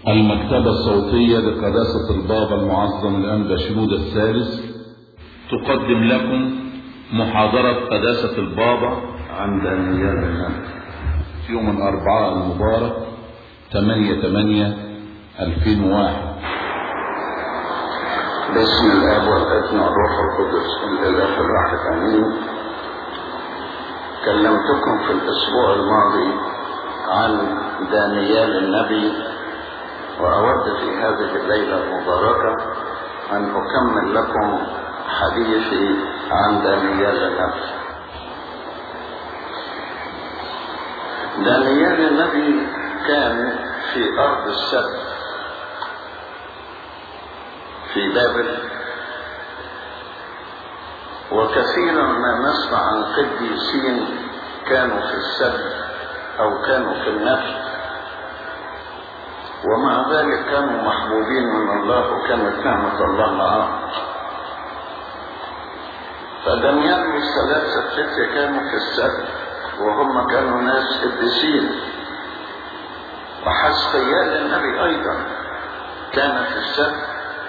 المكتبة الصوتية لقداسة البابا المعظم الأنبا شنودة الثالث تقدم لكم محاضرة قداسة البابا عند أنياب النبي يوم الأربعاء المبارك 8 8 2001 باسم الاب والابن والروح القدس الاله الواحد امين كلمتكم في الاسبوع الماضي عن دانيال النبي واود في هذه الليله المباركه ان اكمل لكم حديثي عن دانيال النبي دانيال النبي كان في ارض السبت في بابل وكثيرا ما نسمع عن قديسين كانوا في السبت او كانوا في النفي ومع ذلك كانوا محبوبين من الله وكانت نعمة الله معهم فدانيال والثلاثة فتية كانوا في السبت وهم كانوا ناس قديسين وحسقيال النبي ايضا كان في السبت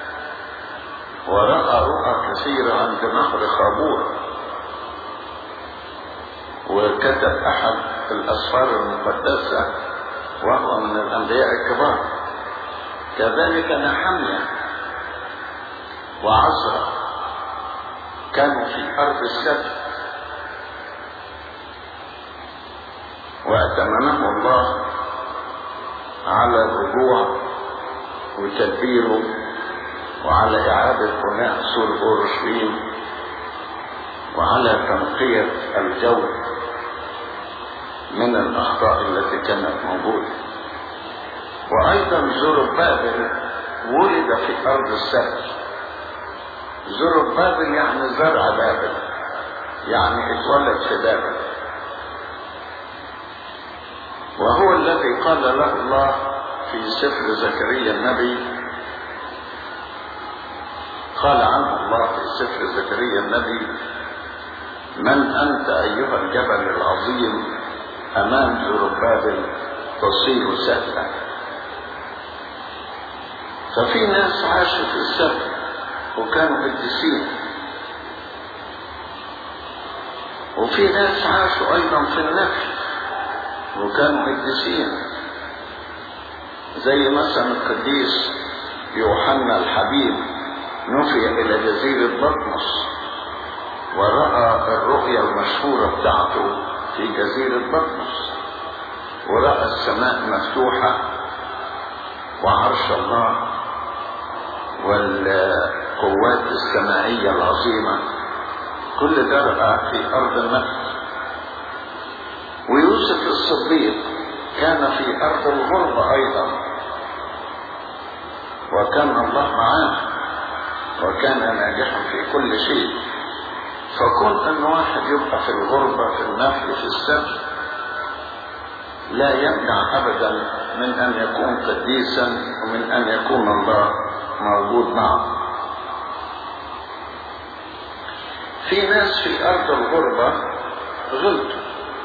ورأى رؤى كثيرة عند نهر خابور وكتب أحد الأسفار المقدسة وهو من الأنبياء الكبار كذلك نحمية وعزرا كانوا في أرض السبت وأتمنه الله على الرجوع وتدبيره وعلى إعادة بناء سور أورشليم وعلى تنقية الجو من الأخطاء التي كانت موجودة وأيضا زربابل ولد في أرض السبت زربابل يعني زرع بابل يعني اتولد في بابل وهو الذي قال له الله في سفر زكريا النبي قال عنه الله في سفر زكريا النبي من أنت أيها الجبل العظيم أمام زربابل تصير سهلا ففي ناس عاشوا في السبت وكانوا قديسين وفي ناس عاشوا أيضا في النفي وكانوا قديسين زي مثلا القديس يوحنا الحبيب نفي إلى جزيرة بطمس ورأى الرؤيا المشهورة بتاعته في جزيرة بطمس ورأى السماء مفتوحة وعرش الله والقوات السمائية العظيمة كل ده رأى في أرض النفس ويوسف الصديق كان في أرض الغربة أيضا وكان الله معاه وكان ناجحا في كل شيء فكون ان واحد يبقى في الغربة في النفل في السبت لا يمنع ابدا من ان يكون قديسا ومن ان يكون الله موجود معه في ناس في ارض الغربة غلطوا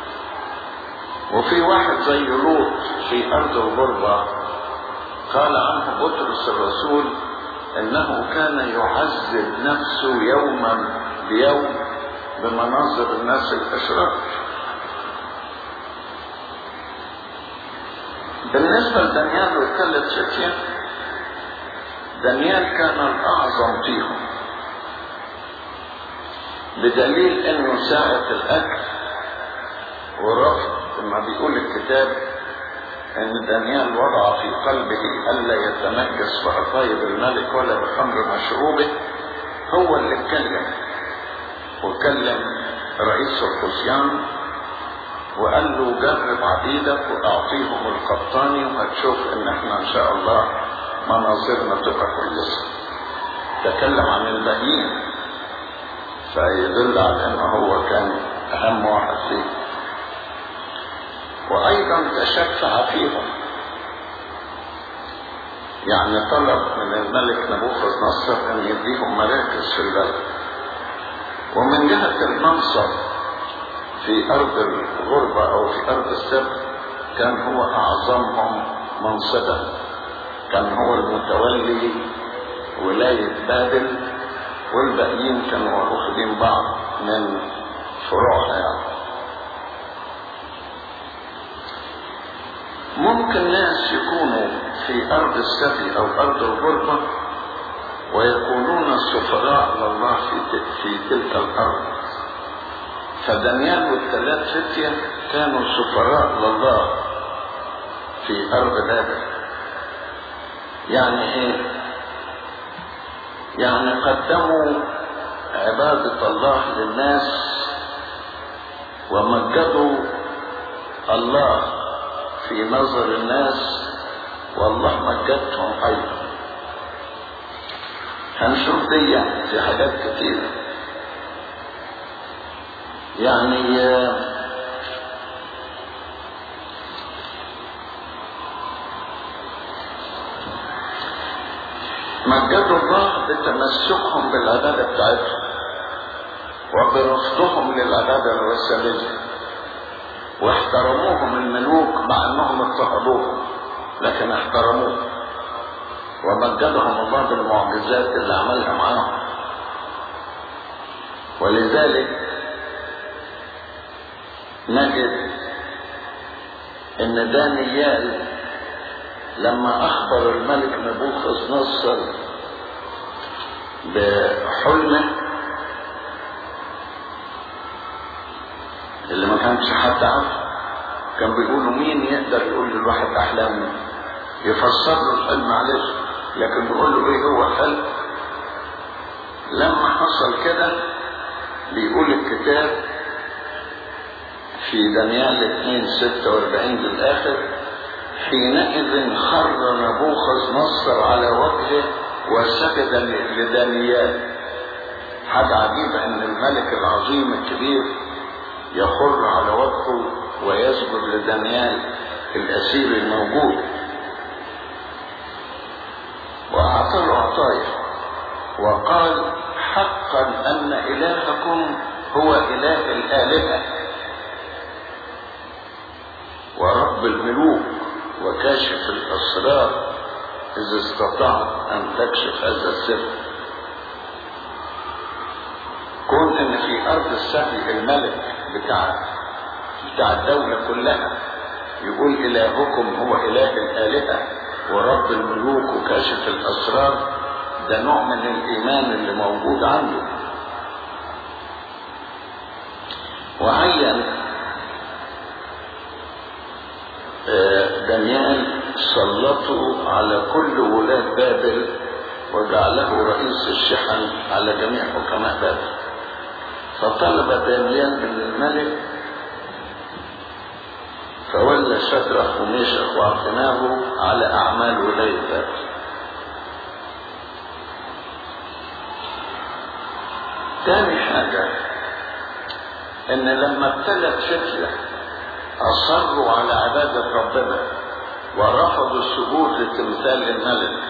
وفي واحد زي لوط في ارض الغربة قال عنه بطرس الرسول انه كان يعذب نفسه يوما بيوم بمناظر الناس الاشرار بالنسبة لدانيال والثلاث فتية دانيال كان الأعظم فيهم بدليل انه ساعة الأكل ورفض ما بيقول الكتاب ان دانيال وضع في قلبه الا يتنجس بعطايب الملك ولا بخمر مشروبه هو اللي اتكلم وكلم رئيس الخصيان وقال له جرب عبيدك واعطيهم القبطاني وهتشوف ان احنا ان شاء الله مناظرنا تبقى كويسه تكلم عن الباقيين فيدل على انه هو كان اهم واحد فيه وايضا تشفع فيهم يعني طلب من الملك نبوخذ نصر ان يديهم مراكز في البلد ومن جهة المنصب في ارض الغربة او في ارض السبت كان هو اعظمهم منصبا كان هو المتولي ولاية بابل والباقيين كانوا واخدين بعض من فروعها يعني ممكن ناس يكونوا في أرض السبي أو أرض الغربة ويكونون سفراء لله في, في تلك الأرض فدانيال والثلاث فتية كانوا سفراء لله في أرض بابل يعني إيه؟ يعني قدموا عبادة الله للناس ومجدوا الله في نظر الناس والله مجدهم أيضا هنشوف دي في حاجات كتيرة يعني مجدوا الله بتمسكهم بالعبادة بتاعتهم وبرفضهم للعبادة الوثنية واحترموهم الملوك مع انهم اضطهدوهم لكن احترموه ومجدهم الله بالمعجزات اللي عملها معاهم ولذلك نجد ان دانيال لما اخبر الملك نبوخذ نصر بحلمه اللي ما كانش حد عارفه كان بيقولوا مين يقدر يقول للواحد احلامه يفسر له الحلم معلش لكن بيقول له ايه هو الحلم لما حصل كده بيقول الكتاب في دانيال 2 46 للاخر حينئذ خر نبوخذ نصر على وجهه وسجد لدانيال حاجة عجيبة ان الملك العظيم الكبير يخر على وجهه ويسجد لدانيال الاسير الموجود واعطى له عطايا وقال حقا ان الهكم هو اله الالهه ورب الملوك وكاشف الاسرار اذا استطعت ان تكشف هذا السر كون ان في ارض السهل الملك بتاع بتاع الدولة كلها يقول الهكم هو اله الالهة ورب الملوك وكاشف الاسرار ده نوع من الايمان اللي موجود عنده وعين دانيال سلطه على كل ولاة بابل وجعله رئيس الشحن على جميع حكماء بابل فطلب دانيال من الملك فولى شدرخ وميشخ وعبدناه على أعمال ولاية بابل تاني حاجة إن لما ابتلت فتية أصروا على عبادة ربنا ورفضوا السجود لتمثال الملك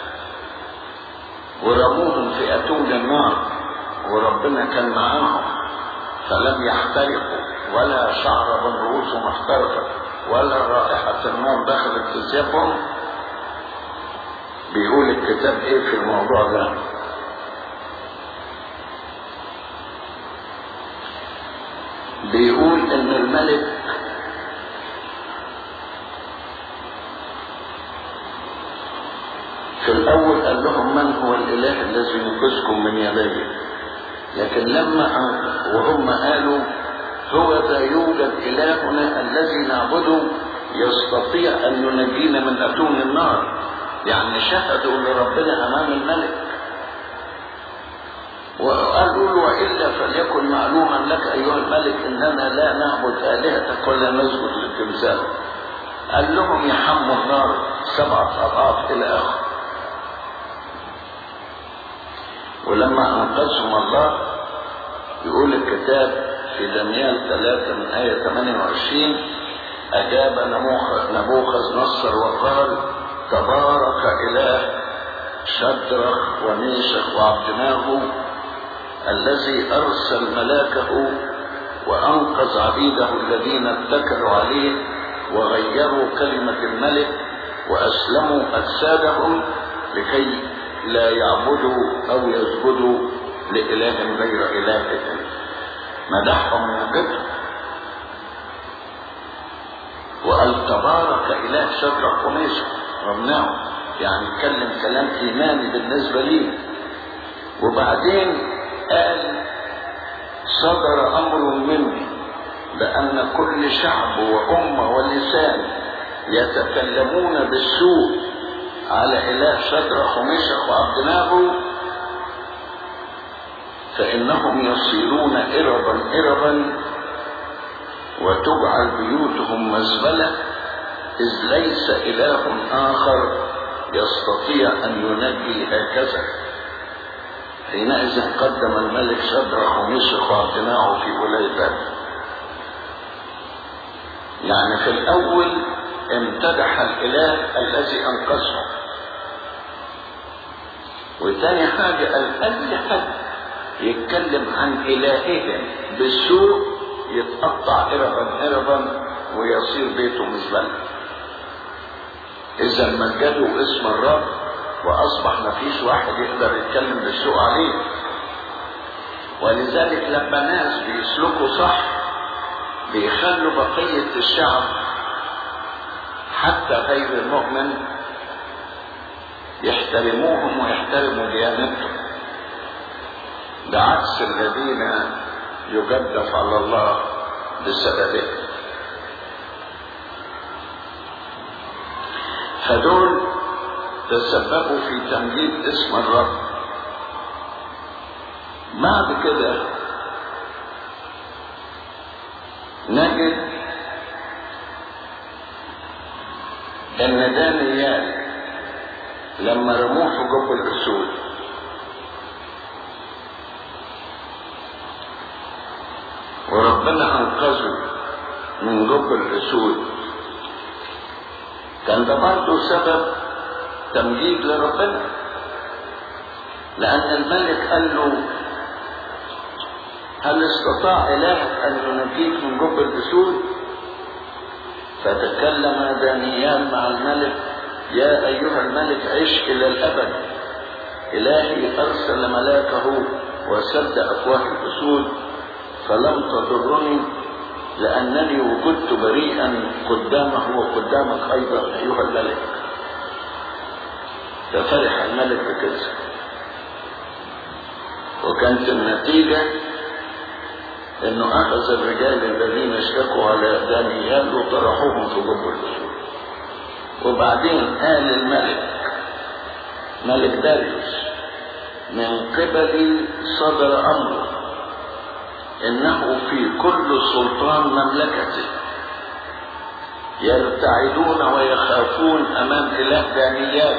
ورموهم في أتون النار وربنا كان معاهم فلم يحترقوا ولا شعر من رؤوسهم احترقت ولا رائحة النار دخلت في ثيابهم بيقول الكتاب ايه في الموضوع ده بيقول ان الملك في الاول قال لهم من هو الاله الذي ينقذكم من يدي لكن لما وهم قالوا هو ذا يوجد إلهنا الذي نعبده يستطيع أن ينجينا من أتون النار يعني شهدوا لربنا أمام الملك وقالوا له وإلا فليكن معلوما لك أيها الملك إننا لا نعبد آلهتك ولا نسجد للتمثال قال لهم يحموا النار سبعة أضعاف إلى آخره ولما أنقذهم الله يقول الكتاب في دانيال 3 من آية 28 أجاب نبوخذ نصر وقال تبارك إله شدرخ وميشخ وعبدناه الذي أرسل ملاكه وأنقذ عبيده الذين اتكلوا عليه وغيروا كلمة الملك وأسلموا أجسادهم لكي لا يعبدوا أو يسجدوا لإله غير إلههم مدحهم ومجدهم وقال تبارك إله شدرك وميسر ربناه يعني اتكلم كلام إيماني بالنسبة لي وبعدين قال صدر أمر مني بأن كل شعب وأمة ولسان يتكلمون بالسوء على إله شدرخ وميشخ وعبدناه فإنهم يصيرون إربا إربا وتجعل بيوتهم مزبلة إذ ليس إله آخر يستطيع أن ينجي هكذا حينئذ قدم الملك شدرخ وميشخ وعبدناه في ولايته يعني في الأول امتدح الإله الذي أنقذهم وتاني حاجة قال أي حد يتكلم عن إلههم بالسوء يتقطع إربا إربا ويصير بيته مزبلة إذا مجدوا اسم الرب وأصبح مفيش واحد يقدر يتكلم بالسوء عليه ولذلك لما ناس بيسلكوا صح بيخلوا بقية الشعب حتى غير المؤمن يحترموهم ويحترموا ديانتهم بعكس الذين يجدف على الله بسببهم فدول تسببوا في تمجيد اسم الرب بعد كده نجد ان دانيال لما رموه في جب الاسود وربنا انقذه من جب الاسود كان ده برضه سبب تمجيد لربنا لان الملك قال له هل استطاع الهك ان ينجيك من جب الاسود فتكلم دانيال مع الملك يا أيها الملك عش إلى الأبد إلهي أرسل ملاكه وسد أفواه الأسود فلم تضرني لأنني وجدت بريئا قدامه وقدامك أيضا أيها الملك ففرح الملك بكده وكانت النتيجة انه اخذ الرجال الذين اشتكوا على دانيال وطرحوهم في جب الاسود وبعدين قال الملك ملك داريوس من قبلي صدر امر انه في كل سلطان مملكته يرتعدون ويخافون امام اله دانيال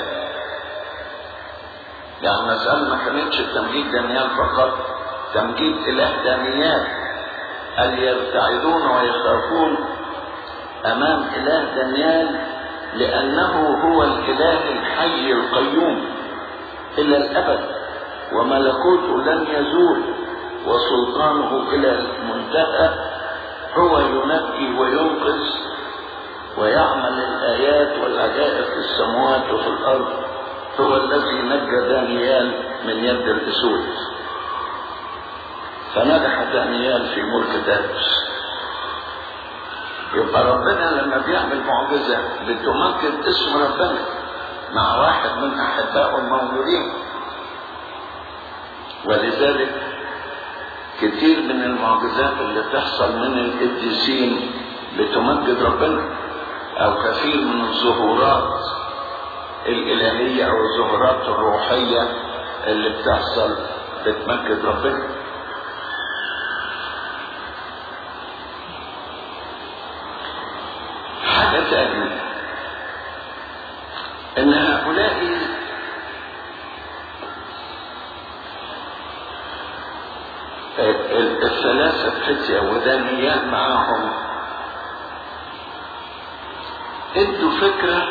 يعني مسألة ما كانتش تمجيد دانيال فقط تمجيد اله دانيال أن يرتعدون ويخافون أمام إله دانيال لأنه هو الإله الحي القيوم إلى الأبد وملكوته لن يزول وسلطانه إلى المنتهى هو ينجي وينقذ ويعمل الآيات والعجائب في السماوات وفي الأرض هو الذي نجى دانيال من يد الأسود فنجح دانيال في ملك داريوس يبقى ربنا لما بيعمل معجزة بتمجد اسم ربنا مع واحد من أحبائه الموجودين ولذلك كتير من المعجزات اللي تحصل من القديسين بتمجد ربنا أو كثير من الظهورات الإلهية أو الظهورات الروحية اللي بتحصل بتمجد ربنا حاجة ثانية ان هؤلاء الثلاثة فتية ودانيال معاهم ادوا فكرة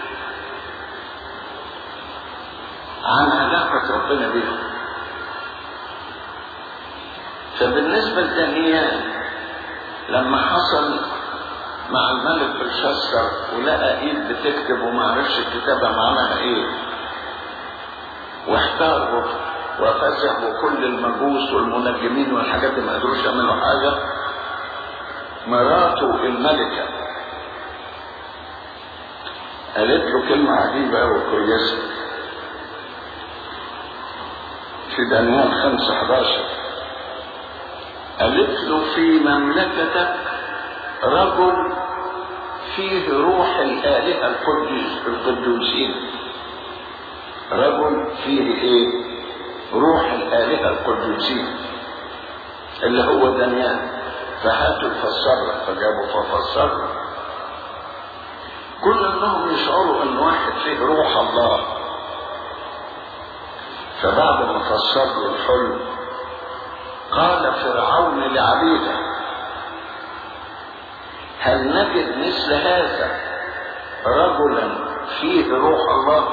عن علاقة ربنا بهم فبالنسبة لدانيال لما حصل مع الملك بلشسر ولقى ايد بتكتب وما عرفش الكتابة معناها ايه واحتار وفزع وكل المجوس والمنجمين والحاجات دي ما قدروش يعملوا حاجة مراته الملكة قالت له كلمة عجيبة وكويسة في دانيال 5 11 قالت له في مملكتك رجل فيه روح الآلهة القدس القدوسين رجل فيه ايه روح الآلهة القدوسين اللي هو دانيال فهاتوا الفسر فجابوا ففسروا كل انهم يشعروا ان واحد فيه روح الله فبعد ما فسر له الحلم قال فرعون لعبيده هل نجد مثل هذا رجلا فيه روح الله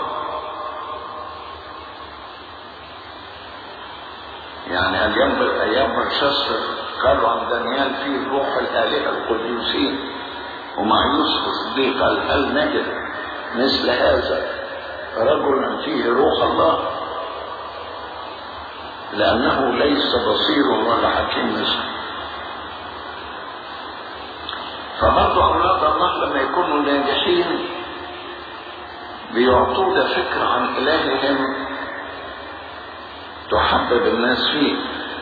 يعني ايام ايام بلشسر قالوا عن دانيال فيه روح الالهه القدوسين ومع يوسف الصديق قال هل نجد مثل هذا رجلا فيه روح الله لانه ليس بصير ولا حكيم مثله فبرضه اولاد الله لما يكونوا ناجحين بيعطونا فكره عن الههم تحبب الناس فيه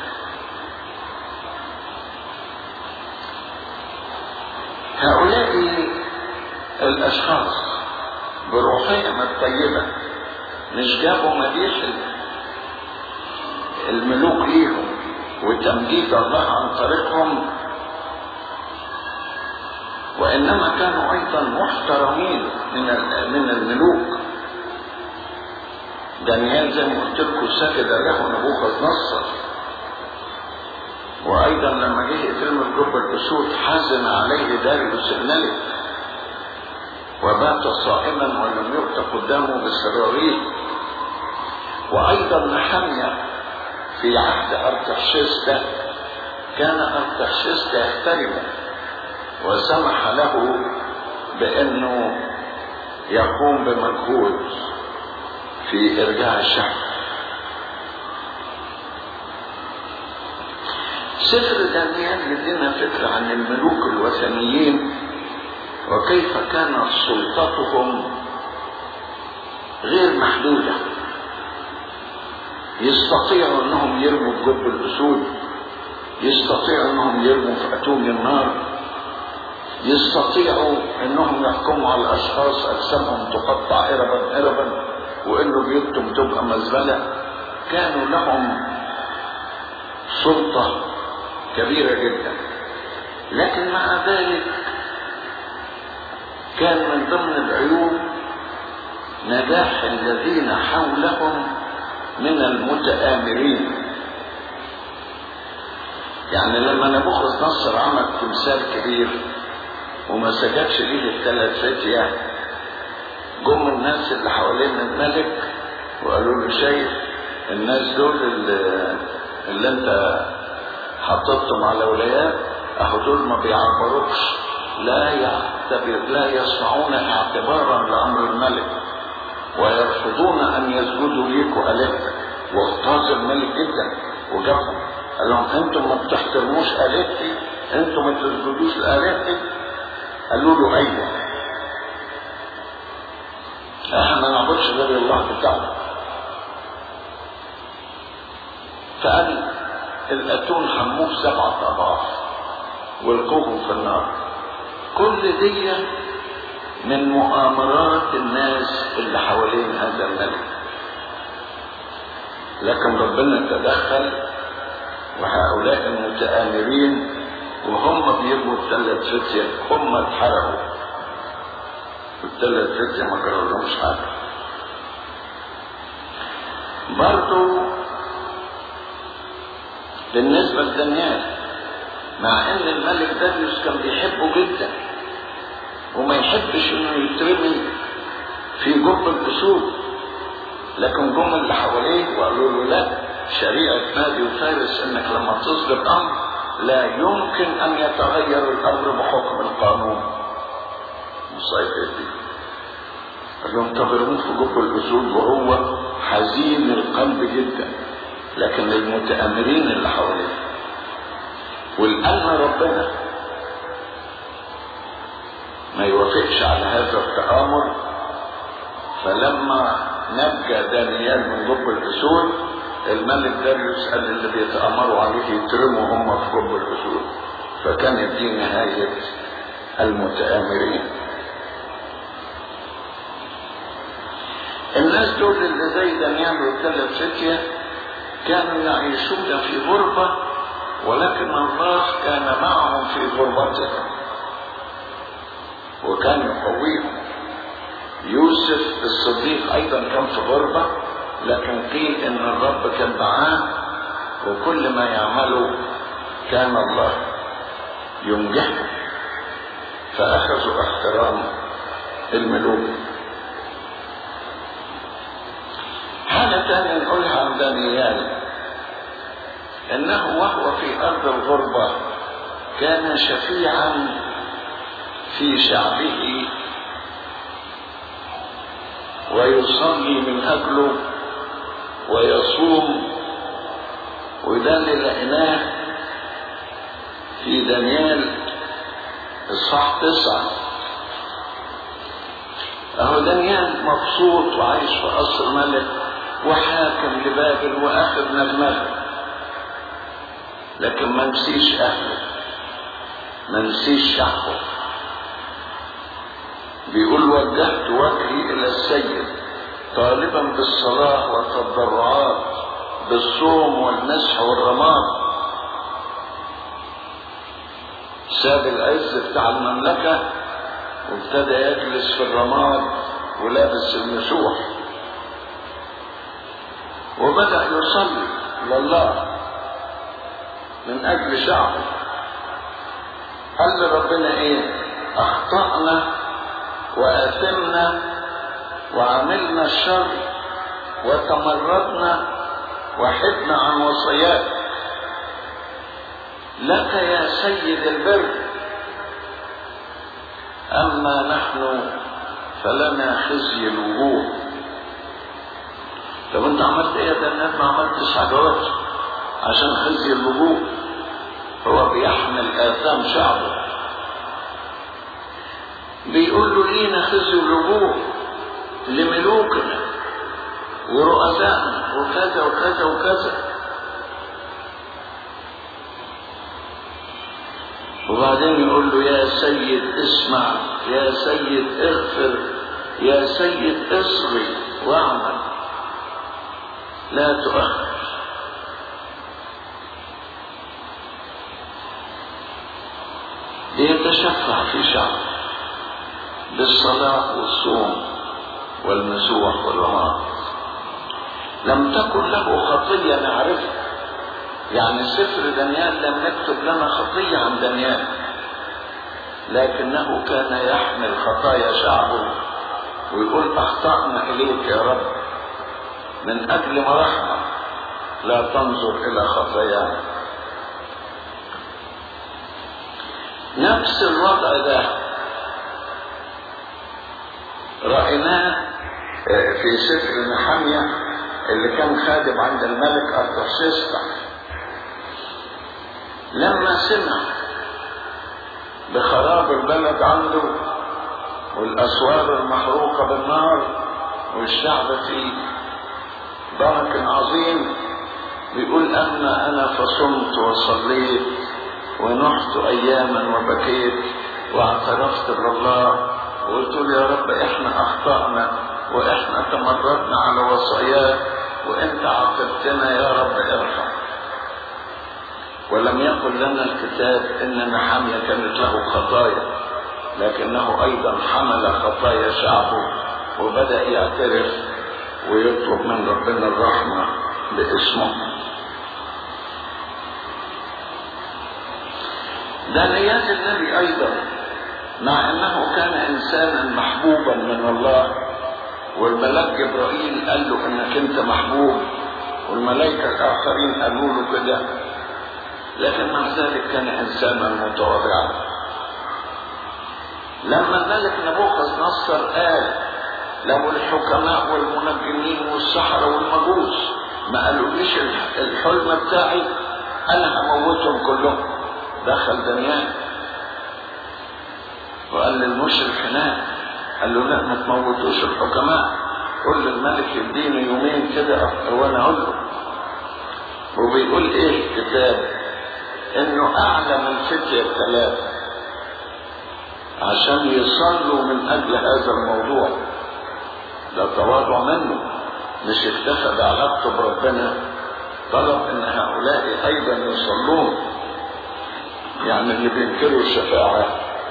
هؤلاء الاشخاص بروحهم الطيبه مش جابوا مديح الملوك ليهم وتمجيد الله عن طريقهم وانما كانوا ايضا محترمين من من الملوك دانيال زي ما قلت لكم سجد له نبوخذ نصر وايضا لما جه يترمي جب الاسود حزن عليه داريوس الملك وبات صائما ولم يؤت قدامه بالسرارير وايضا نحمية في عهد ارتحشستا كان ارتحشستا يحترمه وسمح له بانه يقوم بمجهود في ارجاع الشعب سفر دانيال يدينا فكرة عن الملوك الوثنيين وكيف كانت سلطتهم غير محدودة يستطيعوا انهم يرموا في جب الاسود يستطيعوا انهم يرموا في اتون النار يستطيعوا انهم يحكموا على الاشخاص اجسامهم تقطع اربا اربا وانه بيوتهم تبقى مزبله كانوا لهم سلطه كبيره جدا لكن مع ذلك كان من ضمن العيوب نجاح الذين حولهم من المتآمرين يعني لما نبوخذ نصر عمل تمثال كبير وما سجدش ليه الثلاث فتية جم الناس اللي حوالين الملك وقالوا له شايف الناس دول اللي, اللي انت حطيتهم على ولايات اهو دول ما بيعبروكش لا يعتبر لا يصنعون اعتبارا لامر الملك ويرفضون ان يسجدوا ليك والهتك واغتاظ الملك جدا وجابهم قال لهم انتم ما بتحترموش الهتي انتم ما تسجدوش لالهتي قالوا له ايوه احنا ما نعبدش غير الله بتاعنا فقال الاتون حموه سبعة اضعاف والقوهم في النار كل دي من مؤامرات الناس اللي حوالين هذا الملك لكن ربنا تدخل وهؤلاء المتآمرين وهم بيبقوا الثلاث فتية هم اتحرقوا والثلاث فتية ما جرالهمش حاجة برضو بالنسبة لدانيال مع ان الملك داريوس كان بيحبه جدا وما يحبش انه يترمي في جب الاسود لكن جم اللي حواليه وقالوا له لا شريعة مادي وفارس انك لما تصدر امر لا يمكن ان يتغير الامر بحكم القانون مسيطر دي قال لهم طب ارموه في جب الاسود وهو حزين القلب جدا لكن للمتآمرين اللي حواليه والآن ربنا ما يوافقش على هذا التآمر فلما نجى دانيال من جب الاسود الملك داريوس قال اللي بيتآمروا عليه يترموا هم في جب الاسود فكانت دي نهاية المتآمرين الناس دول اللي زي دانيال والثلاث فتية كانوا يعيشون في غربة ولكن الله كان معهم في غربتهم وكان يقويهم يوسف الصديق ايضا كان في غربة لكن قيل ان الرب كان معاه وكل ما يعمله كان الله ينجحه فاخذوا احترام الملوك حاجة تانية نقولها عن دانيال انه وهو في ارض الغربة كان شفيعا في شعبه ويصلي من اجله ويصوم وده اللي لقيناه في دانيال اصحاح تسعة اهو دانيال مبسوط وعايش في قصر ملك وحاكم لبابل واخذ من المغرب لكن ما نسيش اهله ما نسيش شعبه بيقول وجهت وجهي الى السيد طالبا بالصلاة والتضرعات بالصوم والمسح والرماد ساب العز بتاع المملكة وابتدى يجلس في الرماد ولابس المسوح وبدأ يصلي لله من أجل شعبه قال لربنا إيه أخطأنا وآثمنا وعملنا الشر وتمردنا وحدنا عن وصيات لك يا سيد البر أما نحن فلنا خزي الوجوه طب انت عملت ايه ده الناس ما عملتش حاجات عشان خزي الوجوه هو بيحمل آثام شعبه بيقول له لينا خزي الوجوه لملوكنا ورؤسائنا وكذا وكذا وكذا وبعدين يقول له يا سيد اسمع يا سيد اغفر يا سيد اصغي واعمل لا تؤخر ليتشفع في شعبه بالصلاة والصوم والمسوح والرماد لم تكن له خطية نعرفها يعني سفر دانيال لم يكتب لنا خطية عن دانيال لكنه كان يحمل خطايا شعبه ويقول أخطأنا إليك يا رب من أجل مراحمة لا تنظر إلى خطايانا نفس الوضع ده رأيناه في سفر نحمية اللي كان خادم عند الملك أرتحشستا لما سمع بخراب البلد عنده والأسوار المحروقة بالنار والشعب في ضنك عظيم بيقول أما أنا فصمت وصليت ونحت أياما وبكيت واعترفت بالله وقلت له يا رب احنا أخطأنا واحنا تمردنا على وصاياك وانت عاقبتنا يا رب ارحم ولم يقل لنا الكتاب ان نحمية كانت له خطايا لكنه ايضا حمل خطايا شعبه وبدأ يعترف ويطلب من ربنا الرحمة باسمه دانيال النبي ايضا مع انه كان انسانا محبوبا من الله والملاك جبرائيل قال له انك انت محبوب والملائكة الاخرين قالوا له كده لكن مع ذلك كان انسانا متواضعا لما الملك نبوخذ نصر قال لو الحكماء والمنجمين والسحرة والمجوس ما قالوليش الحلم بتاعي انا هموتهم كلهم دخل دانيال وقال للمشرف هناك قال له لا ما تموتوش الحكماء قول للملك يديني يومين كده وانا اقول له وبيقول ايه الكتاب انه اعلم الفتية الثلاثة عشان يصلوا من اجل هذا الموضوع ده تواضع منه مش اكتفى علاقته بربنا طلب ان هؤلاء ايضا يصلون يعني اللي بينكروا الشفاعة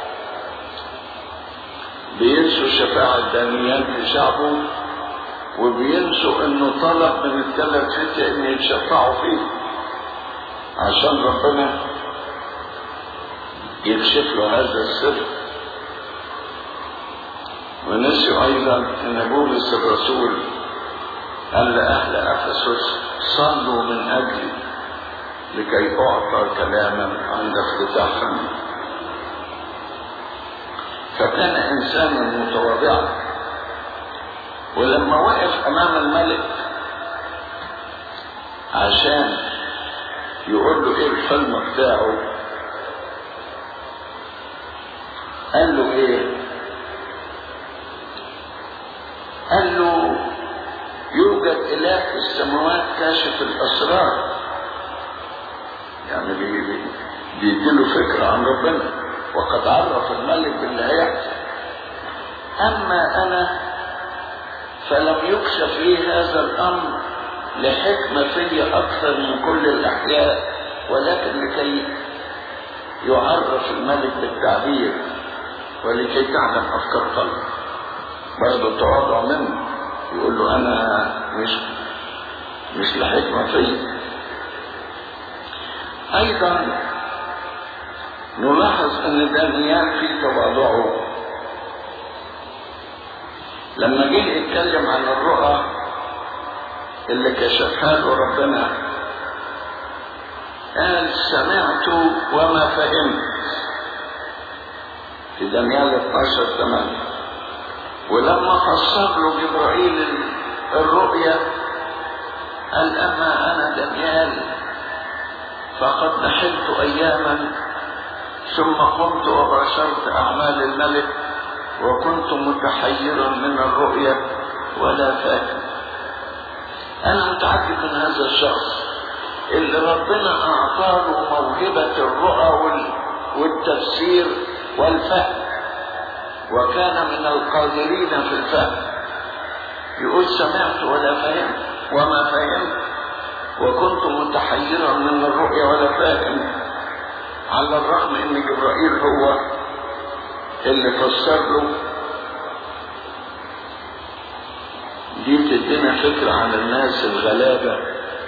بينسوا شفاعة دانيال في شعبه وبينسوا انه طلب من الثلاث فتية ان يتشفعوا فيه عشان ربنا يكشف له هذا السر ونسيوا ايضا ان بولس الرسول قال لاهل افسس صلوا من اجلي لكي اعطى كلاما عند افتتاحهم فكان انسانا متواضعا ولما وقف امام الملك عشان يقول له ايه الحلم بتاعه قال له ايه قال له يوجد اله في السماوات كاشف الاسرار يعني بي بي بيديله فكرة عن ربنا وقد عرف الملك باللي هيحصل اما انا فلم يكشف لي هذا الامر لحكمة في اكثر من كل الاحياء ولكن لكي يعرف الملك بالتعبير ولكي تعلم افكار قلبه برضه تواضع منه يقول له انا مش مش لحكمة فيا ايضا نلاحظ ان دانيال في تواضعه لما جه يتكلم عن الرؤى اللي كشفها له ربنا قال سمعت وما فهمت في دانيال 12 8 ولما فسر له جبرائيل الرؤيا قال اما انا دانيال فقد نحلت اياما ثم قمت وباشرت اعمال الملك وكنت متحيرا من الرؤيا ولا فاهم انا متعجب من هذا الشخص اللي ربنا اعطاه موهبة الرؤى والتفسير والفهم وكان من القادرين في الفهم يقول سمعت ولا فهمت وما فهمت وكنت متحيرا من الرؤيا ولا فاهم على الرغم ان جبرائيل هو اللي فسر له دي بتدينا فكرة عن الناس الغلابة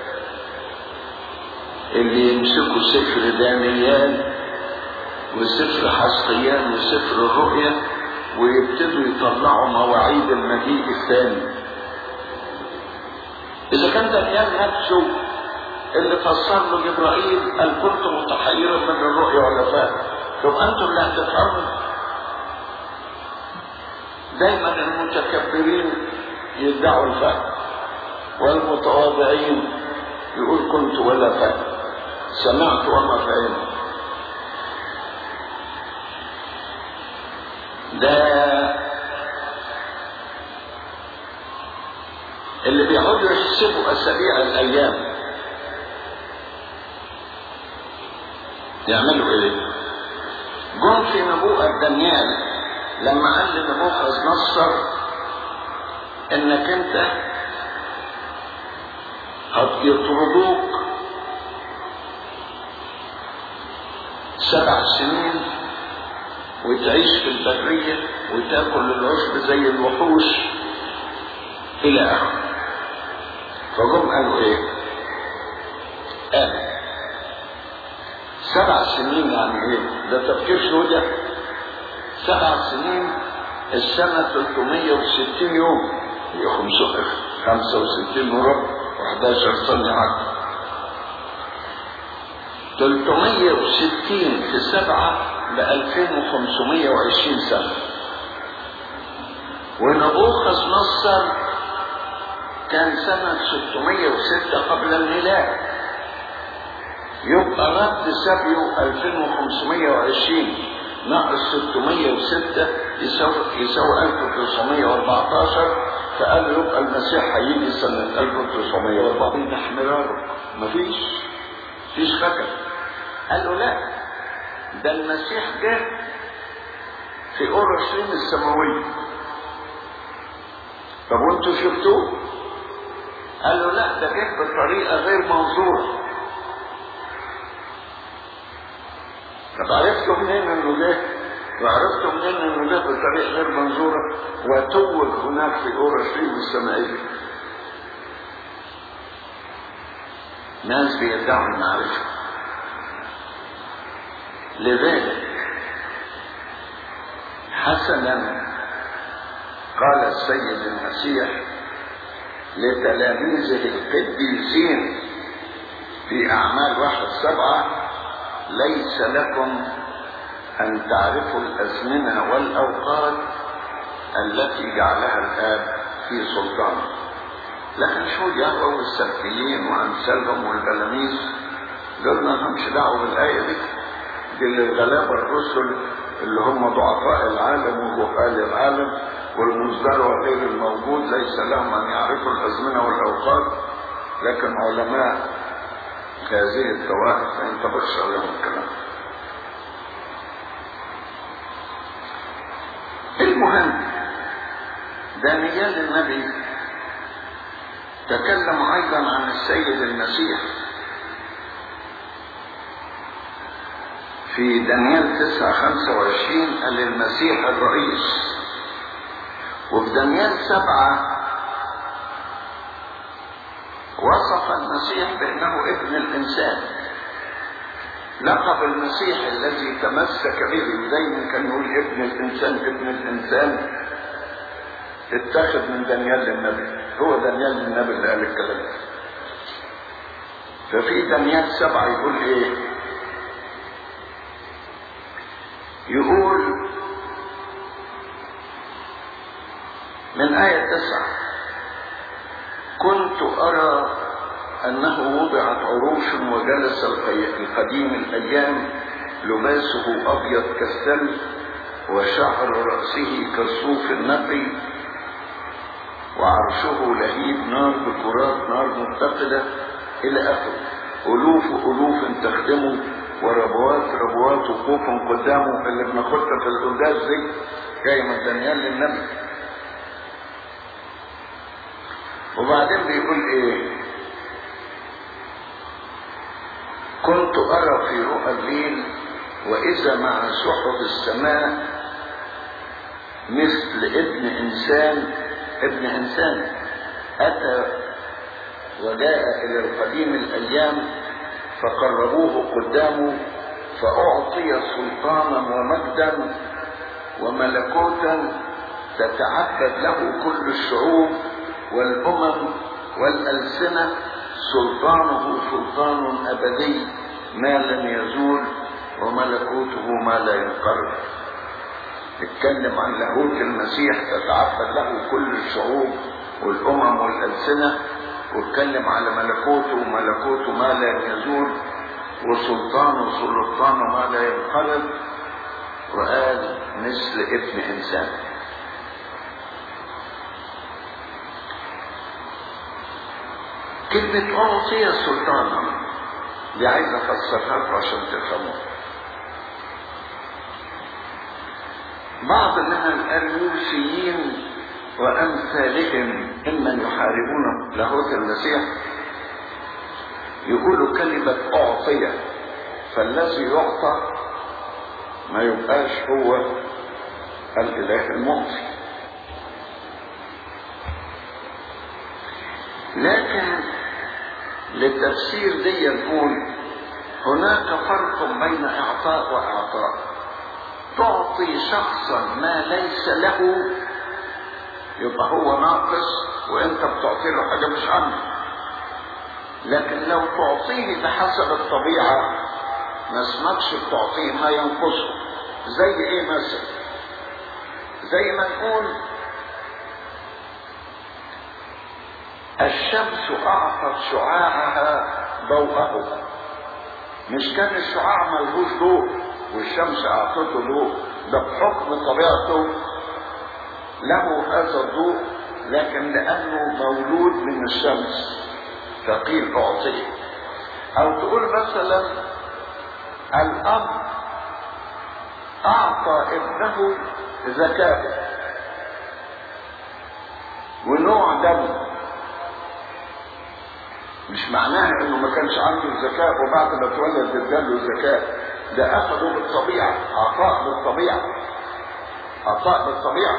اللي يمسكوا سفر دانيال وسفر حسقيان وسفر الرؤيا ويبتدوا يطلعوا مواعيد المجيء الثاني إذا كان دانيال نفسه اللي فسر له جبرائيل قال كنت متحيرا من الرؤيا ولا فاهم طب انتم اللي هتفهموا دايما المتكبرين يدعوا الفهم والمتواضعين يقول كنت ولا فاهم سمعت وما فهمت ده اللي بيقعدوا يحسبوا اسابيع الايام يعملوا ايه جم في نبوءة دانيال لما قال لنبوخذ نصر انك انت يطردوك سبع سنين وتعيش في البرية وتاكل العشب زي الوحوش الى اخره فجم قالوا ايه قال سبع سنين يعني ايه ده تفكير شوية سبع سنين السنة 360 يوم هي 65 وربع و11 سنة عقل 360 في سبعة ب 2520 سنة ونبوخذ نصر كان سنة 606 قبل الميلاد يبقى رد سبيه 2520 ناقص 606 يساوي يساوي 1914 فقال له يبقى المسيح هيجي سنة 1914 ده احمراره مفيش مفيش خجل قال له لا ده المسيح جه في اورشليم السماويه طب وانتوا شفتوه قال له لا ده جه بطريقه غير منظوره طب عرفتوا منين انه جه وعرفتوا منين انه جه بطريقه غير منظوره وتوج هناك في اورشليم السمائيه ناس بيدعوا المعرفه لذلك حسنا قال السيد المسيح لتلاميذه القديسين في أعمال واحد سبعة ليس لكم أن تعرفوا الأزمنة والأوقات التي جعلها الآب في سلطانه لكن شو يهوى والسبتيين وأمثالهم والبلاميذ دول ما لهمش دعوة بالآية دي دي للغلابة الرسل اللي هم ضعفاء العالم وجهال العالم والمصدر وغير الموجود ليس لهم ان يعرفوا الازمنه والاوقات لكن علماء هذه الطوائف ما ينطبقش عليهم الكلام المهم دانيال النبي تكلم ايضا عن السيد المسيح في دانيال 9 25 قال المسيح الرئيس وفي دانيال 7 وصف المسيح بانه ابن الانسان لقب المسيح الذي تمسك به ودايما كان يقول ابن الانسان ابن الانسان اتخذ من دانيال النبي هو دانيال النبي اللي قال الكلام ده ففي دانيال سبعة يقول ايه يقول من آية تسعة كنت أرى أنه وضعت عروش وجلس القديم الأيام لباسه أبيض كالثلج وشعر رأسه كالصوف النقي وعرشه لهيب نار بكرات نار متقدة إلى آخره ألوف ألوف تخدمه وربوات ربوات وقوف قدامه اللي بناخدها في القداس دي جاي من دانيال للنبي وبعدين بيقول ايه كنت ارى في رؤى الليل واذا مع سحب السماء مثل ابن انسان ابن انسان اتى وجاء الى القديم الايام فقربوه قدامه فاعطي سلطانا ومجدا وملكوتا تتعبد له كل الشعوب والأمم والألسنة سلطانه سلطان أبدي ما لم يزول وملكوته ما لا ينقرض اتكلم عن لاهوت المسيح تتعبد له كل الشعوب والأمم والألسنة واتكلم على ملكوته وملكوته ما لا يزول وسلطانه سلطان ما لا ينقرض وقال مثل ابن إنسان كلمة أعطي سلطانا دي عايز أفسرها لكم عشان تفهموها بعض من الأريوسيين وأمثالهم ممن يحاربون لاهوت المسيح يقولوا كلمة أعطية فالذي يعطى ما يبقاش هو الإله المعطي لكن للتفسير دي نقول هناك فرق بين اعطاء واعطاء تعطي شخصا ما ليس له يبقى هو ناقص وانت بتعطي له حاجه مش عنده لكن لو تعطيه بحسب الطبيعه ما اسمكش بتعطيه ما ينقصه زي ايه مثلا زي ما نقول الشمس اعطت شعاعها ضوءه مش كان الشعاع ملهوش ضوء والشمس اعطته ضوء ده بحكم طبيعته له هذا الضوء لكن لانه مولود من الشمس فقيل اعطيه او تقول مثلا الاب اعطى ابنه ذكاء ونوع دم مش معناها انه ما كانش عنده ذكاء وبعد ما اتولد اداله ذكاء ده اخذه بالطبيعه عطاء بالطبيعه عطاء بالطبيعه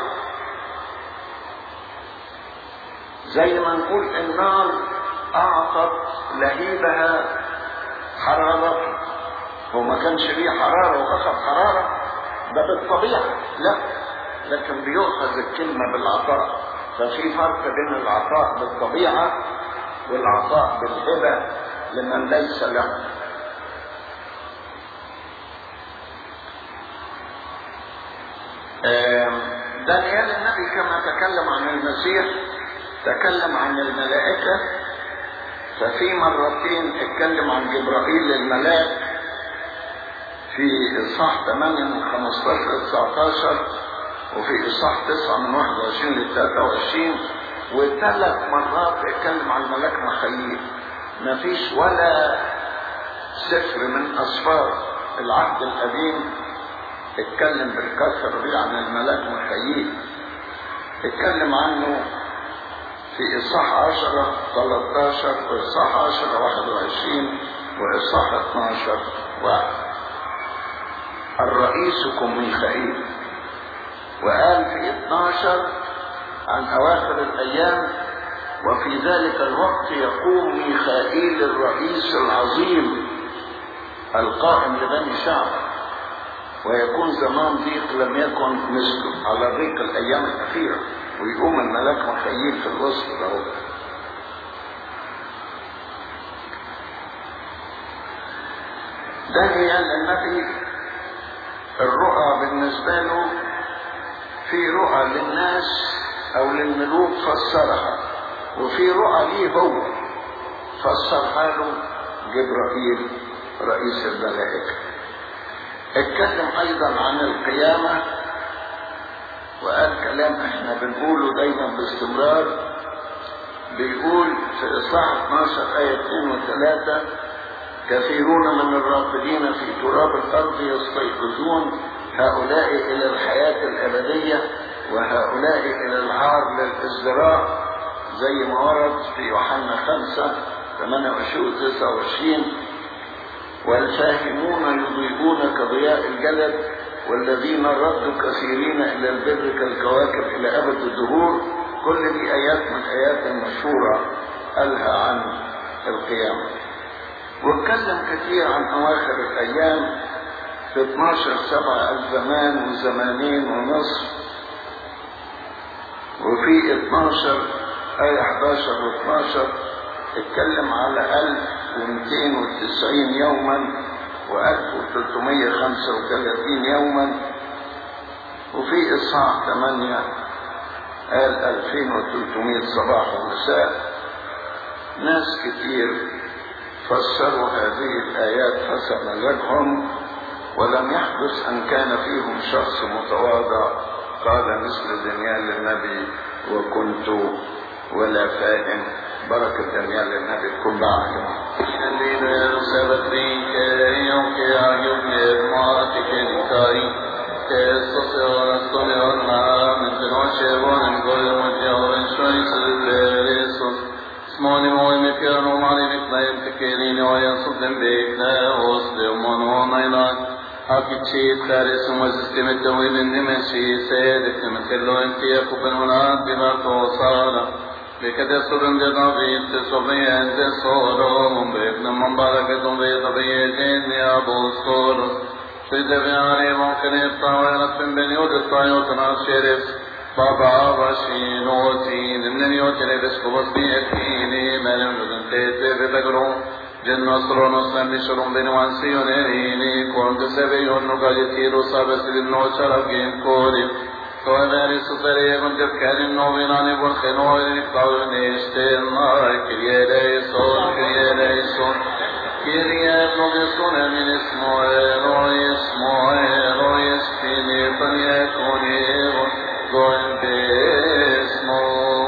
زي ما نقول النار اعطت لهيبها حرارته هو ما كانش ليه حراره واخذ حراره ده بالطبيعه لا لكن بيؤخذ الكلمه بالعطاء ففي فرق بين العطاء بالطبيعه والعطاء بالهبه لمن ليس له دانيال النبي كما تكلم عن المسيح تكلم عن الملائكة ففي مرتين اتكلم عن جبرائيل الملاك في إصحاح 8 من 15 ل 19 وفي إصحاح 9 من 21 ل 23 وثلاث مرات اتكلم عن الملاك مخيل مفيش ولا سفر من أسفار العهد القديم اتكلم بالكثرة دي عن الملاك مخيل اتكلم عنه في إصحاح 10 13 وإصحاح 10 21 وإصحاح 12 واحد الرئيسكم ميخائيل وقال في 12 عن أواخر الأيام وفي ذلك الوقت يقوم ميخائيل الرئيس العظيم القائم لبني شعب ويكون زمان ضيق لم يكن مثله على ضيق الأيام الأخيرة ويقوم الملاك مخيل في الوسط ده دانيال النبي الرؤى بالنسبة له في رؤى للناس او للملوك فسرها وفي رؤى ليه هو فسرها له جبرائيل رئيس الملائكة اتكلم ايضا عن القيامة وقال كلام احنا بنقوله دايما باستمرار بيقول في اصحاح 12 ايه 2 و3 كثيرون من الراقدين في تراب الارض يستيقظون هؤلاء الى الحياه الابديه وهؤلاء الى العار للازدراء زي ما ورد في يوحنا 5 28 و 29 والفاهمون يضيئون كضياء الجلد والذين ردوا كثيرين الى البر كالكواكب الى ابد الدهور كل دي ايات من الايات المشهوره قالها عن القيامه واتكلم كثير عن اواخر الايام في 12 سبعة الزمان وزمانين ونصف وفي 12 آية 11 و 12 اتكلم على 1290 يوما و1335 يوما وفي إصحاح 8 قال 2300 صباح ومساء ناس كتير فسروا هذه الآيات حسب مزاجهم ولم يحدث أن كان فيهم شخص متواضع قال مثل دانيال النبي وكنت ولا فاهم بركة دانيال النبي تكون معنا Smani moj mi pjärno mani mi knajm te kelini och jag som den bekna hos det och man har najna Aki chit kare suma systemet och ibn dimen shi se det men kello inte jag på ben hona bima to sara لكده صرن دي ضبيط صبيا دي صورهم بابن مبارك دون بيض بيدين يا ابو صورس في دبياري ممكن يطاوي من بني ودطاي وتناس شرف بابا بشين وتين من يوتي لبس كبس بيتيني من المدن تيتي ببقرو Gennostronos nemisorum benuansionerini, quando sebe ionno gagetiro sabes il nocer agin cori, Toeveri superi con tefkerin novinani bun khenoiri kavni ishtenai kirie leison, kirie leison, kirie novisun emin ismo ero ismo ero ispini panye kuni goin bismo.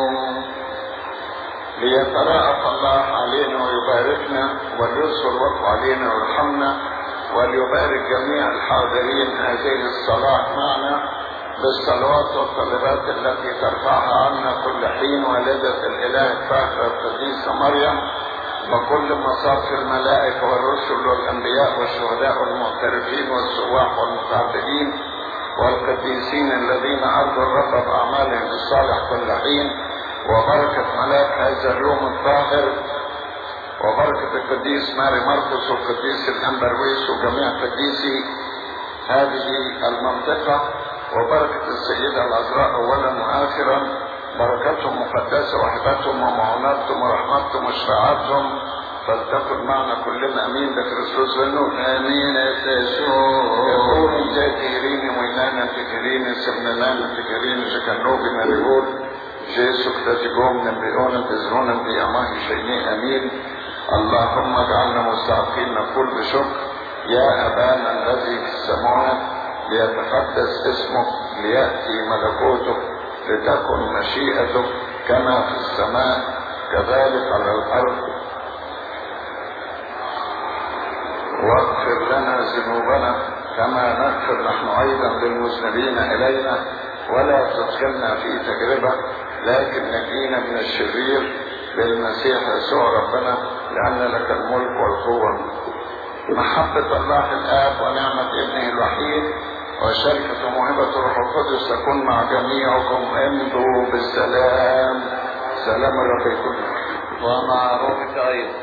ليتراءف الله علينا ويباركنا ولينصر وقف علينا ويرحمنا وليبارك جميع الحاضرين هذه الصلاة معنا بالصلوات والطلبات التي ترفعها عنا كل حين والدة الإله الطاهرة القديسة مريم وكل مصاف الملائكة والرسل والأنبياء والشهداء والمعترفين والسواح والمتعبدين والقديسين الذين أرضوا الرب بأعمالهم الصالح كل حين وبركة ملاك هذا اليوم الطاهر وبركة القديس ماري مرقس والقديس الأنبرويس وجميع قديسي هذه المنطقة وبركة السيدة العذراء أولا وآخرا بركتهم مقدسة وحبتهم ومعوناتهم ورحمتهم وشفاعتهم فلتكن معنا كلنا امين بكريستوس بالنور Amin esesho. يقول تكيرين وينانا تكيرين سمنانا تكيرين شكنوبي مريول جيسو كتاتيكم نبيون تزرون بياماه شيني امين اللهم اجعلنا مستحقين نقول بشكر يا ابانا الذي في السماوات ليتقدس اسمك لياتي ملكوتك لتكن مشيئتك كما في السماء كذلك على الارض واغفر لنا ذنوبنا كما نغفر نحن ايضا للمذنبين الينا ولا تدخلنا في تجربه لكن نجينا من الشرير بالمسيح يسوع ربنا لان لك الملك والقوه محبه الله الاب ونعمه ابنه الوحيد وشركة موهبة الروح القدس تكون مع جميعكم امضوا بالسلام سلام الرب يكون معكم. ومع روحك أيضا.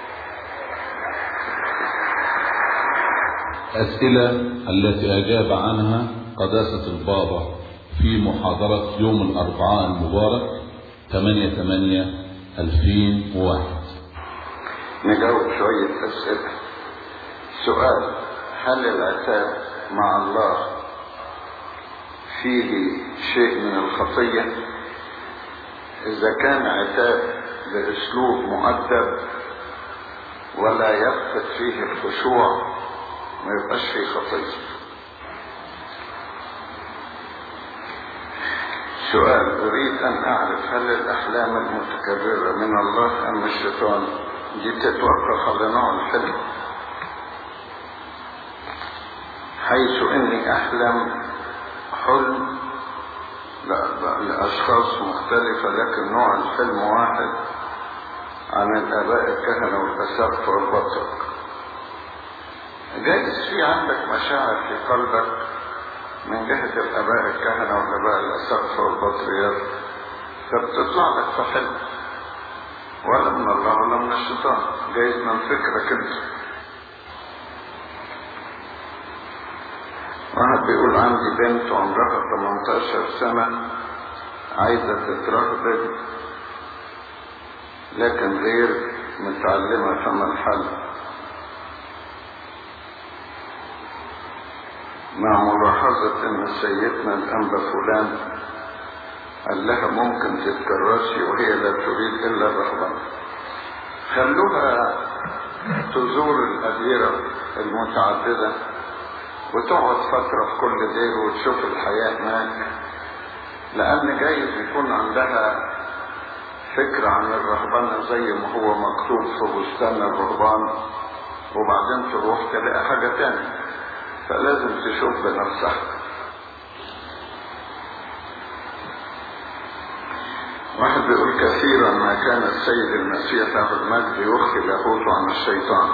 الأسئلة التي أجاب عنها قداسة البابا في محاضرة يوم الأربعاء المبارك 8 8 2001 نجاوب شوية أسئلة سؤال هل العتاب مع الله فيه شيء من الخطية إذا كان عتاب بأسلوب مؤدب ولا يفقد فيه الخشوع ما يبقاش فيه خطية سؤال أريد أن أعرف هل الأحلام المتكررة من الله أم الشيطان دي تتوقف على نوع الحلم حيث إني أحلم حلم ل- لأشخاص مختلفة لكن نوع الحلم واحد عن الآباء الكهنة والأساقفة والبطرك جايز في عندك مشاعر في قلبك من جهة الآباء الكهنة والآباء الأساقفة والبطريات فبتطلع لك في حلم ولا من الله ولا من الشيطان جايز من فكرك انت واحد بيقول عندي بنت عمرها 18 سنة عايزة تترهبن لكن غير متعلمة فما الحل مع ملاحظة ان سيدنا الانبا فلان قال لها ممكن تتكرسي وهي لا تريد الا الرهبنة خلوها تزور الأديرة المتعددة وتقعد فترة في كل دير وتشوف الحياة هناك لأن جايز يكون عندها فكرة عن الرهبنة زي ما هو مكتوب في بستان الرهبان وبعدين تروح تلاقي حاجة تانية فلازم تشوف بنفسها واحد بيقول كثيرا ما كان السيد المسيح له المجد يخفي لاهوته عن الشيطان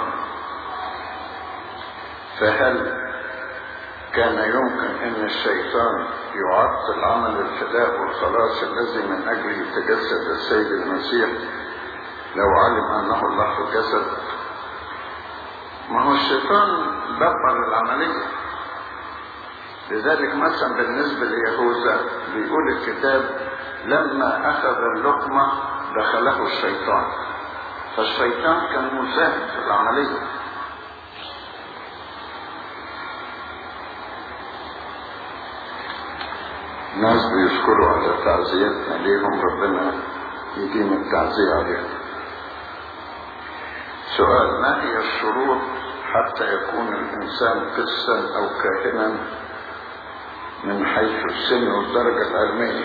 فهل كان يمكن ان الشيطان يعطل عمل الفداء والخلاص الذي من اجله تجسد السيد المسيح لو علم انه الله في الجسد ما هو الشيطان دبر العملية لذلك مثلا بالنسبة ليهوذا بيقول الكتاب لما أخذ اللقمة دخله الشيطان فالشيطان كان مساهم في العملية ناس بيشكروا على تعزيتنا ليهم ربنا يديم التعزية عليهم سؤال ما هي الشروط حتى يكون الإنسان قسا أو كاهنا من حيث السن والدرجة العلمية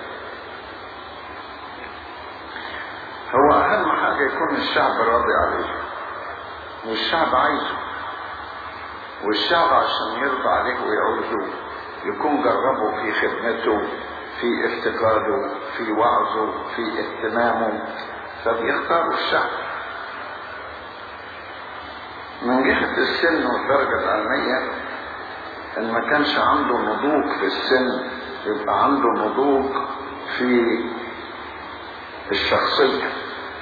هو أهم حاجة يكون الشعب راضي عليه والشعب عايزه والشعب عشان يرضى عليه ويعوزه يكون جربه في خدمته في افتقاده في وعظه في اهتمامه فبيختاروا الشعب من جهة السن والدرجة العلمية ان ما كانش عنده نضوج في السن يبقى عنده نضوج في الشخصية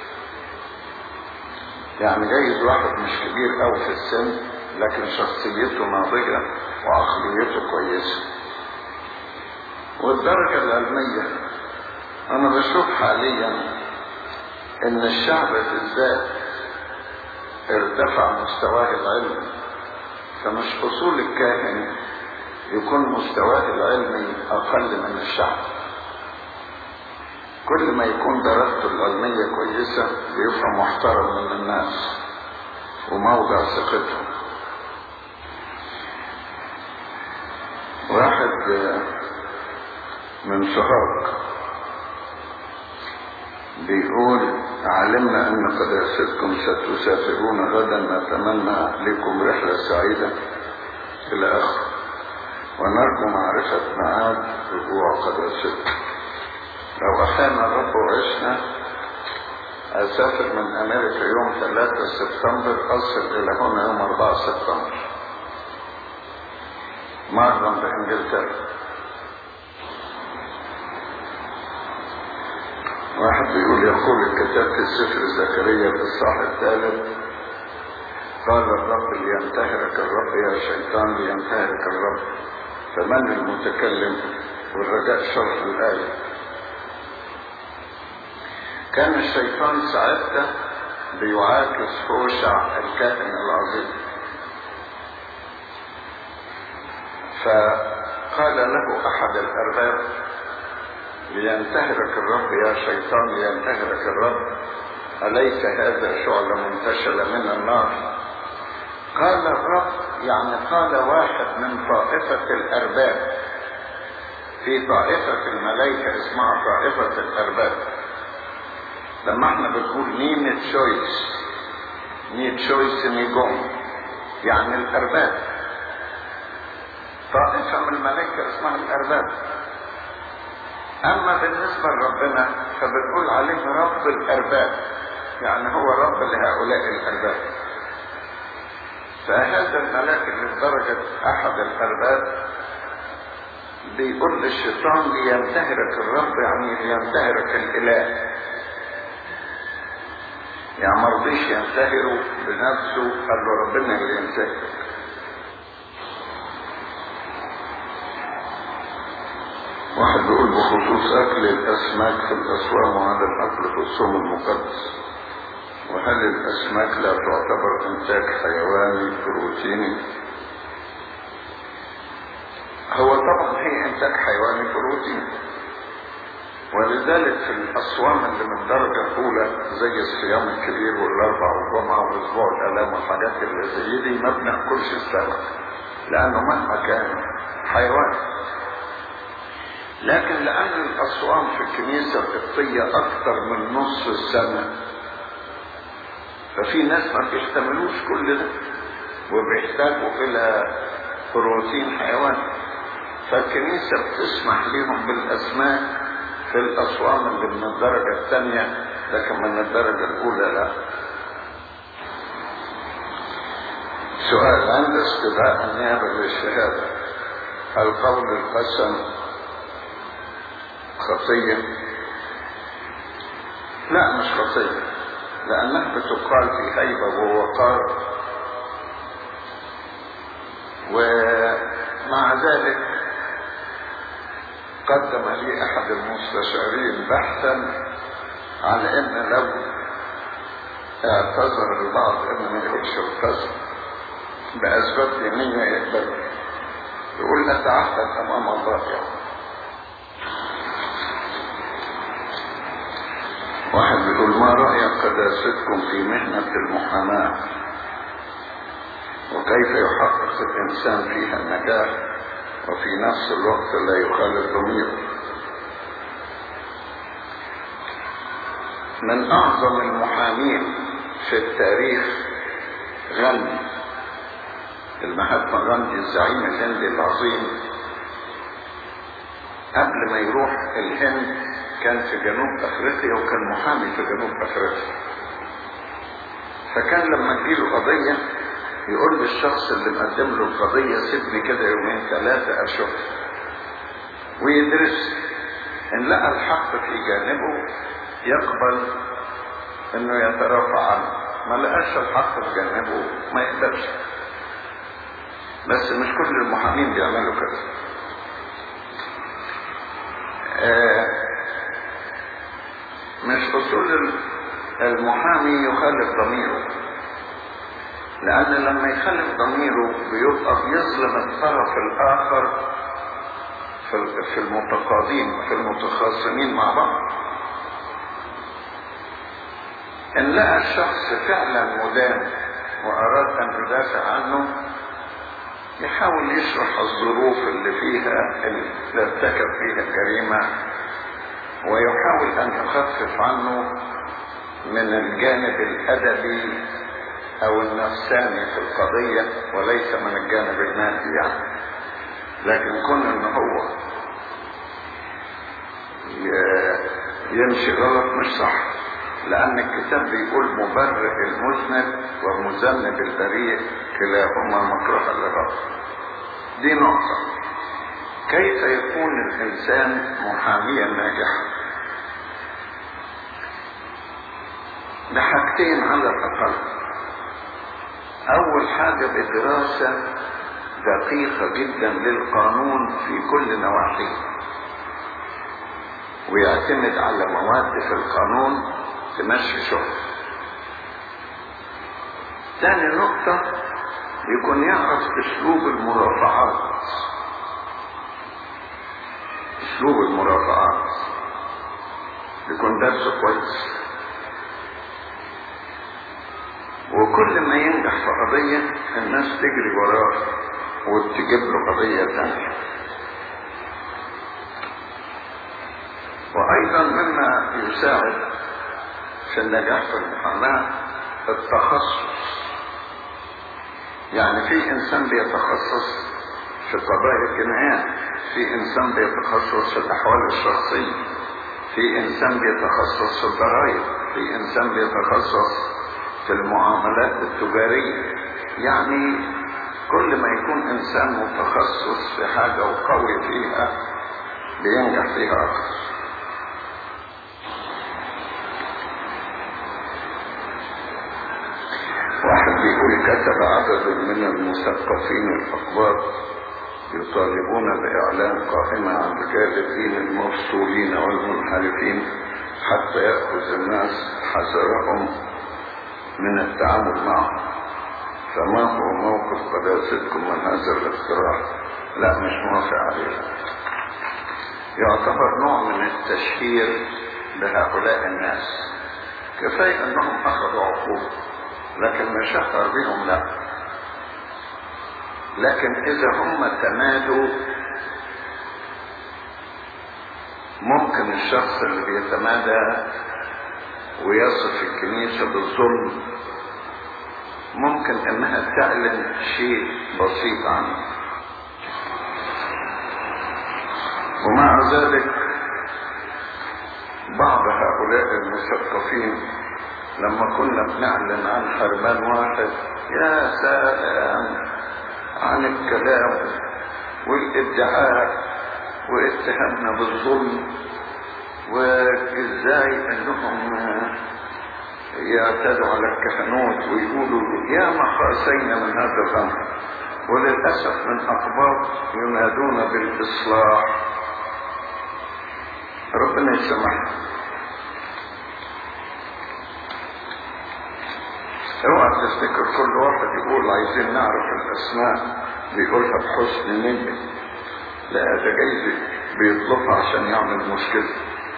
يعني جايز واحد مش كبير قوي في السن لكن شخصيته ناضجة وعقليته كويسة والدرجة العلمية أنا بشوف حاليا إن الشعب بالذات ارتفع مستواه العلمي فمش أصول الكاهن يكون مستواه العلمي أقل من الشعب كل ما يكون درجته العلمية كويسة بيبقى محترم من الناس وموضع ثقتهم واحد من سوهاج بيقول علمنا ان قداستكم ستسافرون غدا نتمنى لكم رحلة سعيدة الى اخره ونرجو معرفة ميعاد رجوع قداستكم لو اخانا الرب وعشنا اسافر من امريكا يوم 3 سبتمبر اصل الى هنا يوم 4 سبتمبر مرة بانجلترا واحد بيقول يقول الكتاب في سفر زكريا في الصح الثالث قال الرب لينتهرك الرب يا شيطان لينتهرك الرب فمن المتكلم والرجاء شرح الآية كان الشيطان ساعتها بيعاكس هوشع الكاهن العظيم فقال له أحد الأرباب لينتهرك الرب يا شيطان لينتهرك الرب أليس هذا شعلة منتشلة من النار قال الرب يعني قال واحد من طائفة الأرباب في طائفة الملائكة اسمها طائفة الأرباب لما احنا بنقول نيم تشويس ني تشويس نيجون يعني الأرباب طائفة من الملائكة اسمها الأرباب أما بالنسبة لربنا فبنقول عليه رب الأرباب يعني هو رب لهؤلاء الأرباب فهذا الملاك اللي في درجة أحد الأرباب بيقول للشيطان لينتهرك الرب يعني لينتهرك الإله يعني ما رضيش ينتهره بنفسه قال له ربنا اللي ينتهرك واحد بيقول بخصوص اكل الاسماك في الاسواق وهذا الاكل في الصوم المقدس وهل الاسماك لا تعتبر انتاج حيواني بروتيني هو طبعا هي انتاج حيواني بروتيني ولذلك في الاصوام اللي من الدرجه الاولى زي الصيام الكبير والاربع والجمعه واسبوع الالام والحاجات اللي زي دي ما بناكلش السمك لانه مهما كان حيوان لكن لأن الأصوام في الكنيسة القبطية أكثر من نصف السنة ففي ناس ما بيحتملوش كل ده وبيحتاجوا إلى بروتين حيواني فالكنيسة بتسمح لهم بالأسماك في الأصوام اللي من الدرجة الثانية لكن من الدرجة الأولى لا سؤال عند استدعاء النيابة للشهادة هل قول القسم خطية لا مش خطية لأنها بتقال في هيبة ووقار ومع ذلك قدم لي أحد المستشارين بحثا على أن لو اعتذر البعض ان ما يقولش القسم باسباب دينيه يقبل يقول نتعهد امام الله يعني واحد بيقول ما رأيك قداستكم في مهنة المحاماة وكيف يحقق الإنسان فيها النجاح وفي نفس الوقت لا يخالف ضميره من أعظم المحامين في التاريخ غاندي المهاتما غاندي الزعيم الهندي العظيم قبل ما يروح الهند كان في جنوب افريقيا وكان محامي في جنوب افريقيا فكان لما تجيله قضية يقول للشخص اللي مقدم له القضية سيبني كده يومين ثلاثة اشوف ويدرس ان لقى الحق في جانبه يقبل انه يترافع عنه ما لقاش الحق في جانبه ما يقدرش بس مش كل المحامين بيعملوا كده آه مش اصول المحامي يخالف ضميره لان لما يخالف ضميره بيبقى بيظلم الطرف الاخر في المتقاضين في المتخاصمين مع بعض ان لقى الشخص فعلا مدان واراد ان يدافع عنه يحاول يشرح الظروف اللي فيها اللي ارتكب فيها الجريمه ويحاول ان يخفف عنه من الجانب الادبي او النفساني في القضية وليس من الجانب المادي يعني لكن كون ان هو يمشي غلط مش صح لان الكتاب بيقول مبرئ المذنب ومذنب البريء كلاهما مكروه للرب دي نقطة كيف يكون الانسان محاميا ناجحا بحاجتين على الاقل اول حاجة بدراسة دقيقة جدا للقانون في كل نواحيه ويعتمد على مواد في القانون تمشي شغل تاني نقطة يكون يعرف اسلوب المرافعات اسلوب المرافعات يكون درسه كويس وكل ما ينجح في قضية الناس تجري وراه وتجيب له قضية تانية وأيضا مما يساعد في النجاح في المحاماة التخصص يعني في إنسان بيتخصص في قضايا الجنايات في إنسان بيتخصص في الأحوال الشخصية في إنسان بيتخصص في الضرائب في إنسان بيتخصص في المعاملات التجارية يعني كل ما يكون إنسان متخصص في حاجة وقوي فيها بينجح فيها أكثر واحد بيقول كتب عدد من المثقفين الأقباط يطالبون بإعلان قائمة عن رجال الدين المفصولين والمنحرفين حتى يأخذ الناس حذرهم من التعامل معهم فما هو موقف قداستكم من هذا الاقتراح لا مش موافق عليه يعتبر نوع من التشهير بهؤلاء الناس كفاية انهم اخذوا عقوبة لكن نشهر بهم لا لكن اذا هم تمادوا ممكن الشخص اللي بيتمادى ويصف الكنيسة بالظلم ممكن انها تعلن شيء بسيط عنه ومع ذلك بعض هؤلاء المثقفين لما كنا بنعلن عن حرمان واحد يا سلام عن الكلام والادعاء واتهامنا بالظلم وازاي انهم يعتدوا على الكهنوت ويقولوا يا ما خاسينا من هذا الامر وللاسف من اقباط ينادون بالاصلاح ربنا يسامحنا اوعى تفتكر كل واحد يقول عايزين نعرف الاسماء بيقولها بحسن نية لا ده جايز بيطلبها عشان يعمل مشكلة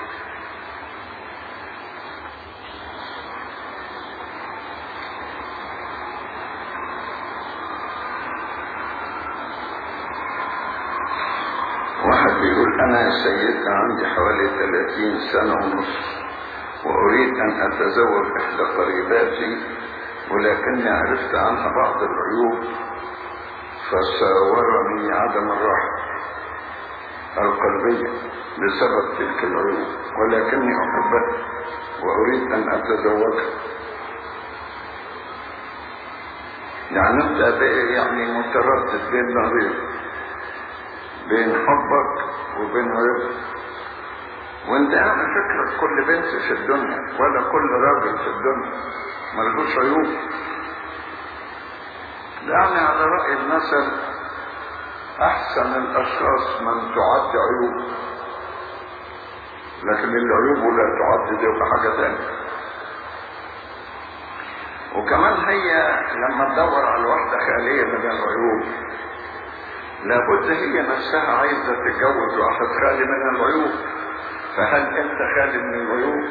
واحد بيقول انا يا سيدنا عندي حوالي 30 سنة ونصف واريد ان اتزوج احدى قريباتي ولكني عرفت عنها بعض العيوب فساورني عدم الراحة القلبية بسبب تلك العيوب ولكني أحبها وأريد أن أتزوجها يعني أنت بقى يعني متردد بين نهرين بين حبك وبين عيوبك وانت يعني فكرة كل بنت في الدنيا ولا كل راجل في الدنيا ملهوش عيوب يعني على رأي المثل أحسن الأشخاص من تعد عيوب لكن العيوب لا تعد دي حاجة تانية وكمان هي لما تدور على واحدة خالية من العيوب لابد هي نفسها عايزة تتجوز واحد خالي من العيوب فهل انت خالي من العيوب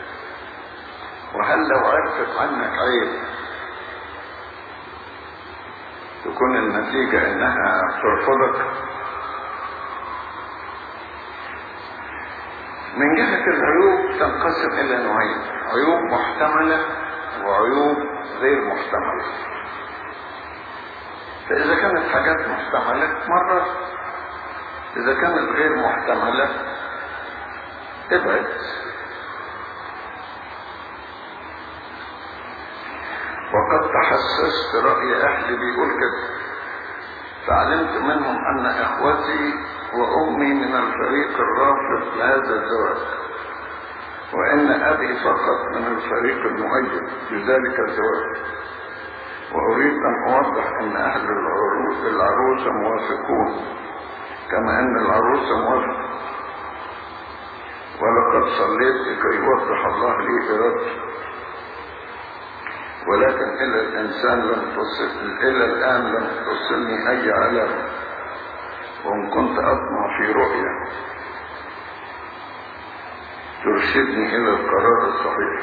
وهل لو عرفت عنك عيب تكون النتيجة انها ترفضك من جهة العيوب تنقسم الى نوعين عيوب محتملة وعيوب غير محتملة فإذا كانت حاجات محتملة مرة إذا كانت غير محتملة ابعد وقد تحسست رأي أهلي بيقول كده فعلمت منهم أن إخوتي وأمي من الفريق الرافض لهذا الزواج وأن أبي فقط من الفريق المؤيد لذلك الزواج وأريد أن أوضح أن أهل العروس العروسة موافقون كما أن العروسة موافقة ولقد صليت لكي يوضح الله لي إرادتي ولكن إلى الإنسان لم تصل إلى الآن لم تصلني أي علامة وإن كنت أطمع في رؤية ترشدني إلى القرار الصحيح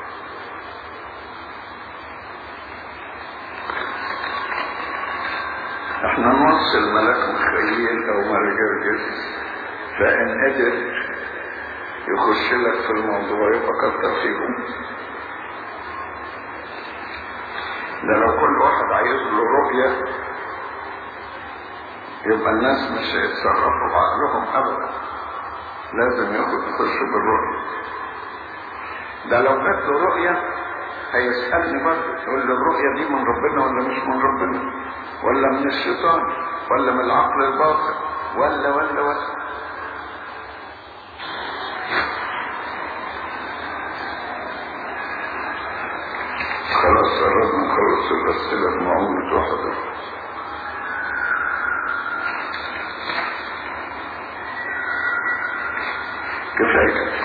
احنا نوصل ملاك مخيل او مرجرجس فان قدر يخش لك في الموضوع يبقى كتر فيهم ده لو كل واحد عايز له رؤية يبقى الناس مش هيتصرفوا بعقلهم ابدا لازم ياخد يخش بالرؤية ده لو جات له رؤية هيسألني برضه يقول له الرؤية دي من ربنا ولا مش من ربنا ولا من الشيطان ولا من العقل الباطن ولا ولا ولا خلاص قربنا نخلص الأسئلة بمعونة واحدة كفاية